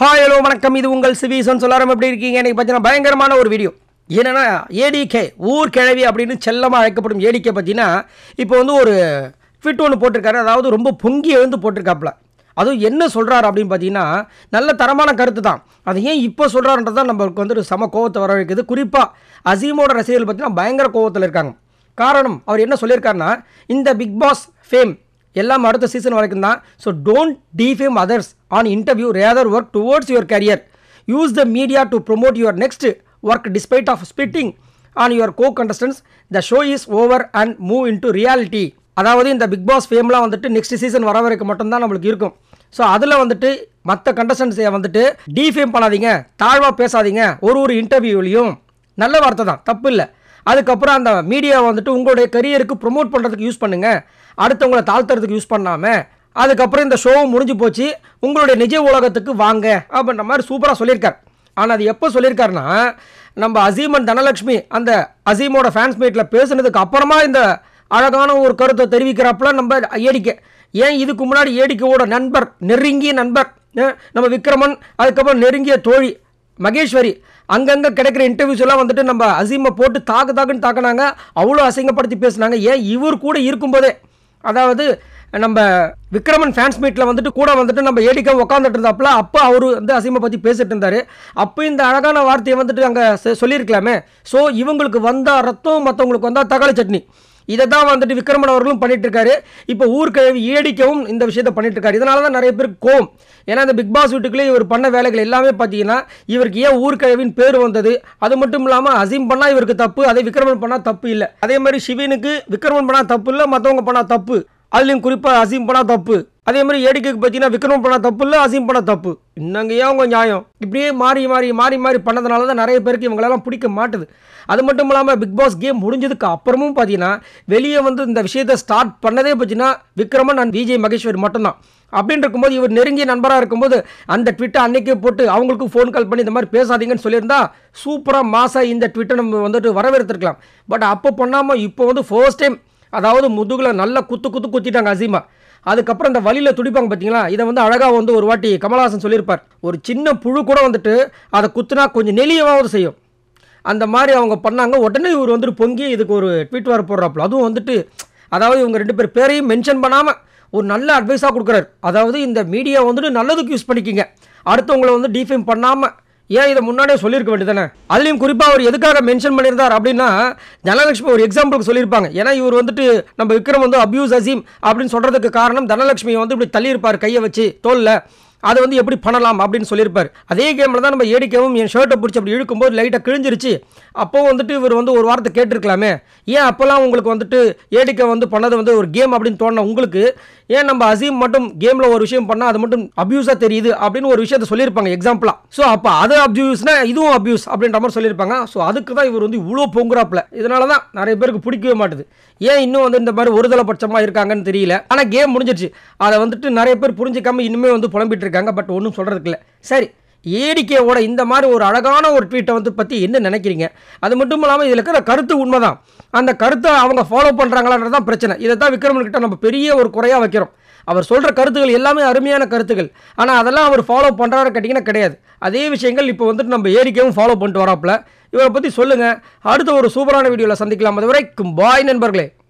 hi hello வணக்கம் இது உங்கள் சிவிசன் சொல்லாரம் எப்படி இருக்கீங்க இன்னைக்கு பார்த்தீங்கன்னா பயங்கரமான ஒரு வீடியோ என்னன்னா ஏடிகே ஊர் கிழவி அப்படின்னு செல்லமாக அழைக்கப்படும் ஏடிகே பார்த்தீங்கன்னா இப்போ வந்து ஒரு ட்விட் ஒன்று போட்டிருக்காரு அதாவது ரொம்ப பொங்கி எழுந்து போட்டிருக்காப்புல அதுவும் என்ன சொல்கிறாரு அப்படின்னு பார்த்தீங்கன்னா நல்ல தரமான கருத்து தான் அது ஏன் இப்போ சொல்கிறாருன்றது தான் நம்மளுக்கு வந்து ஒரு சம கோவத்தை வர வைக்குது குறிப்பாக அசீமோட ரசிகர்கள் பார்த்தீங்கன்னா பயங்கர கோவத்தில் இருக்காங்க காரணம் அவர் என்ன சொல்லியிருக்காருன்னா இந்த பிக் பாஸ் ஃபேம் எல்லாம் அடுத்த சீசன் வரைக்கும் தான் so don't defame others on interview rather work towards your career use the media to promote your next work despite of spitting on your co contestants the show is over and move in to reality அதாவது இந்த big pass ஃபேம்லாம் வந்துட்டு next season வர வரைக்கும் மட்டும்தான் நம்மளுக்கு இருக்கும் so அதில் வந்துட்டு மற்ற கண்டஸ்டன்ஸை வந்துட்டு டிஃபேம் பண்ணாதீங்க தாழ்வாக பேசாதீங்க ஒரு ஒரு இன்டர்வியூலையும் நல்ல வார்த்தை தான் தப்பு இல்லை அதுக்கப்புறம் அந்த மீடியா வந்துட்டு உங்களுடைய கரியருக்கு ப்ரொமோட் பண்ணுறதுக்கு யூஸ் பண்ணுங்கள் அடுத்தவங்களை தாழ்த்துறதுக்கு யூஸ் பண்ணாமல் அதுக்கப்புறம் இந்த ஷோவும் முடிஞ்சு போச்சு உங்களுடைய நிஜ உலகத்துக்கு வாங்க அப்படின்ற மாதிரி சூப்பராக சொல்லியிருக்கார் ஆனால் அது எப்போ சொல்லியிருக்காருன்னா நம்ம அசீமன் தனலட்சுமி அந்த அசீமோட ஃபேன்ஸ் மீட்டில் பேசுனதுக்கு அப்புறமா இந்த அழகான ஒரு கருத்தை தெரிவிக்கிறாப்புல நம்ம ஏடிக்கை ஏன் இதுக்கு முன்னாடி ஏடிக்கையோட நண்பர் நெருங்கிய நண்பர் அஹ் நம்ம விக்ரமன் அதுக்கப்புறம் நெருங்கிய தோழி மகேஸ்வரி அங்கங்கே கிடைக்கிற இன்டர்வியூஸ் எல்லாம் வந்துட்டு நம்ம அசீமை போட்டு தாக்கு தாக்குன்னு தாக்குனாங்க அவ்வளோ அசிங்கப்படுத்தி பேசுனாங்க ஏன் இவர் கூட இருக்கும்போதே அதாவது நம்ம விக்ரமன் ஃபேன்ஸ் மீட்டில் வந்துட்டு கூட வந்துட்டு நம்ம ஏடிக்கா உட்காந்துட்டு இருந்தாப்புல அப்போ அவர் வந்து அசீமை பற்றி பேசிட்டு இருந்தார் அப்போ இந்த அழகான வார்த்தையை வந்துட்டு அங்கே சொல்லியிருக்கலாமே ஸோ இவங்களுக்கு வந்தால் ரத்தம் மற்றவங்களுக்கு வந்தால் தக்காளி சட்னி இதை தான் வந்துட்டு விக்ரமன் அவர்களும் பண்ணிட்டு இருக்காரு இப்போ ஊர்கிழவி ஏடிக்கவும் இந்த விஷயத்த பண்ணிட்டு இருக்காரு இதனால தான் நிறைய பேருக்கு கோவம் ஏன்னா இந்த பிக் பாஸ் வீட்டுக்குள்ளே இவர் பண்ண வேலைகள் எல்லாமே பார்த்தீங்கன்னா இவருக்கு ஏன் ஊர்கிழவின் பேர் வந்தது அது மட்டும் இல்லாமல் அசீம் பண்ணால் இவருக்கு தப்பு அதே விக்ரமன் பண்ணால் தப்பு இல்லை அதே மாதிரி சிவனுக்கு விக்ரமன் பண்ணால் தப்பு இல்லை மற்றவங்க பண்ணால் தப்பு அதுலேயும் குறிப்பாக அசீம் பண்ணால் தப்பு அதே மாதிரி ஏடிக்கைக்கு பார்த்தீங்கன்னா விக்ரம் பண்ணால் தப்பு இல்லை அசீம் பண்ணால் தப்பு இன்னங்க ஏன் உங்கள் நியாயம் இப்படியே மாறி மாறி மாறி மாறி பண்ணதுனால தான் நிறைய பேருக்கு இவங்களெல்லாம் பிடிக்க மாட்டுது அது மட்டும் இல்லாமல் பிக் பாஸ் கேம் முடிஞ்சதுக்கு அப்புறமும் பார்த்தீங்கன்னா வெளியே வந்து இந்த விஷயத்தை ஸ்டார்ட் பண்ணதே பார்த்தீங்கன்னா விக்ரமன் அண்ட் விஜய் மகேஸ்வரி மட்டும்தான் அப்படின்னு இருக்கும்போது இவர் நெருங்கிய நண்பராக இருக்கும்போது அந்த ட்விட்டை அன்னைக்கே போட்டு அவங்களுக்கும் ஃபோன் கால் பண்ணி இந்த மாதிரி பேசாதீங்கன்னு சொல்லியிருந்தா சூப்பராக மாசாக இந்த ட்விட்டை நம்ம வந்துட்டு வரவேற்றுருக்கலாம் பட் அப்போ பண்ணாமல் இப்போ வந்து ஃபர்ஸ்ட் டைம் அதாவது முதுகில் நல்லா குத்து குத்து குத்திட்டாங்க அசீமா அதுக்கப்புறம் இந்த வழியில் துடிப்பாங்க பார்த்தீங்களா இதை வந்து அழகாக வந்து ஒரு வாட்டி கமலஹாசன் சொல்லியிருப்பார் ஒரு சின்ன புழு கூட வந்துட்டு அதை குத்துனா கொஞ்சம் நெளியவாவது செய்யும் அந்த மாதிரி அவங்க பண்ணாங்க உடனே இவர் வந்துட்டு பொங்கி இதுக்கு ஒரு ட்வீட் வர போடுறாப்புல அதுவும் வந்துட்டு அதாவது இவங்க ரெண்டு பேர் பேரையும் மென்ஷன் பண்ணாமல் ஒரு நல்ல அட்வைஸாக கொடுக்குறாரு அதாவது இந்த மீடியா வந்துட்டு நல்லதுக்கு யூஸ் பண்ணிக்கிங்க அடுத்தவங்களை வந்து டிஃபேம் பண்ணாமல் ஏன் இதை முன்னாடியே சொல்லியிருக்க வேண்டியதானே அதுலேயும் குறிப்பாக அவர் எதுக்காக மென்ஷன் பண்ணியிருந்தார் அப்படின்னா தனலட்சுமி ஒரு எக்ஸாம்பிளுக்கு சொல்லியிருப்பாங்க ஏன்னா இவர் வந்துட்டு நம்ம விக்ரம் வந்து அபியூஸ் அசீம் அப்படின்னு சொல்கிறதுக்கு காரணம் தனலட்சுமி வந்து இப்படி தள்ளியிருப்பார் கையை வச்சு தோலில் அதை வந்து எப்படி பண்ணலாம் அப்படின்னு சொல்லியிருப்பார் அதே கேமில் தான் நம்ம ஏடிக்கவும் என் ஷர்ட்டை பிடிச்சி அப்படி இழுக்கும்போது லைட்டாக கிழிஞ்சிருச்சு அப்போ வந்துட்டு இவர் வந்து ஒரு வார்த்தை கேட்டிருக்கலாமே ஏன் அப்போல்லாம் உங்களுக்கு வந்துட்டு ஏடிக்கை வந்து பண்ணது வந்து ஒரு கேம் அப்படின்னு தோணுன உங்களுக்கு ஏன் நம்ம அசீம் மட்டும் கேமில் ஒரு விஷயம் பண்ணால் அது மட்டும் அப்யூஸாக தெரியுது அப்படின்னு ஒரு விஷயத்த சொல்லியிருப்பாங்க எக்ஸாம்பிளாக ஸோ அப்போ அது அப்யூஸ்னா இதுவும் அப்யூஸ் அப்படின்ற மாதிரி சொல்லியிருப்பாங்க ஸோ அதுக்கு தான் இவர் வந்து இவ்வளோ பொங்குறாப்புல இதனால தான் நிறைய பேருக்கு பிடிக்கவே மாட்டுது ஏன் இன்னும் வந்து இந்த மாதிரி ஒருதலை பட்சமாக இருக்காங்கன்னு தெரியல ஆனால் கேம் முடிஞ்சிருச்சு அதை வந்துட்டு நிறைய பேர் புரிஞ்சிக்காம இன்னுமே வந்து புலம்பிட்டு இருக்காங்க பட் ஒன்றும் சொல்கிறதுக்கு இல்லை சரி ஏடிக்கையோட இந்த மாதிரி ஒரு அழகான ஒரு ட்வீட்டை வந்து பற்றி என்ன நினைக்கிறீங்க அது மட்டும் இல்லாமல் இதில் இருக்கிற கருத்து உண்மைதான் அந்த கருத்தை அவங்க ஃபாலோ பண்ணுறாங்களான்றது தான் பிரச்சனை இதை தான் விக்ரமன்கிட்ட நம்ம பெரிய ஒரு குறையாக வைக்கிறோம் அவர் சொல்கிற கருத்துக்கள் எல்லாமே அருமையான கருத்துக்கள் ஆனால் அதெல்லாம் அவர் ஃபாலோ பண்ணுறாரு கேட்டிங்கன்னா கிடையாது அதே விஷயங்கள் இப்போ வந்துட்டு நம்ம ஏடிக்கையும் ஃபாலோ பண்ணிட்டு வராப்புல இவரை பற்றி சொல்லுங்கள் அடுத்த ஒரு சூப்பரான வீடியோவில் சந்திக்கலாம் அது வரைக்கும் பாய் நண்பர்களே